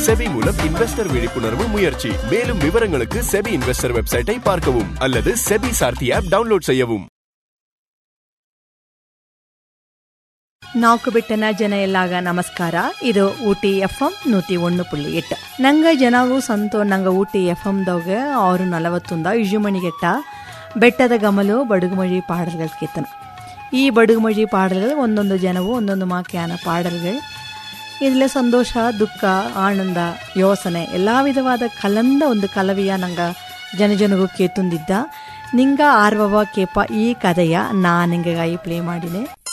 SEBI மூலம் investor விழிப்புணர்வு முயற்சி மேலும் விவரங்களுக்கு செபி இன்வெஸ்டர் வெப்சைட்டை பார்க்கவும் அல்லது செபி சார்த்தி ஆப் டவுன்லோட் செய்யவும் ನಾಲ್ಕು ಬಿಟ್ಟನ ಜನ ಎಲ್ಲಾಗ ನಮಸ್ಕಾರ ಇದು ಊಟಿ ಎಫ್ ಎಂ ನೂತಿ ಒಂದು ಪುಳ್ಳಿ ಎಟ್ಟು ನಂಗೆ ಜನಗೂ ಸಂತೋ ನಂಗೆ ಊಟಿ ಎಫ್ ಎಮ್ದಾಗ ಆರು ನಲವತ್ತೊಂದ ಇಜುಮಣಿಗೆಟ್ಟ ಬೆಟ್ಟದ ಗಮಲು ಬಡುಗುಮಳಿ ಪಾಡಲ್ಗಳು ಕೀರ್ತನ ಈ ಬಡುಗುಮಳಿ ಪಾಡಲ್ಗಳು ಒಂದೊಂದು ಜನವು ಒಂದೊಂದು ಮಾಕ್ಯಾನ ಪಾಡಲ್ಗಳು ಇದರಲ್ಲಿ ಸಂತೋಷ ದುಃಖ ಆನಂದ ಯೋಸನೆ ಎಲ್ಲ ವಿಧವಾದ ಕಲಂದ ಒಂದು ಕಲವಿಯ ನಂಗೆ ಜನಜನಗೂ ಕೇತುಂದಿದ್ದ ನಿಂಗ ಆರ್ವವ ಕೇಪ ಈ ಕಥೆಯ ನಾ ನಿಂಗಾಗಿ ಪ್ಲೇ ಮಾಡಿನೆ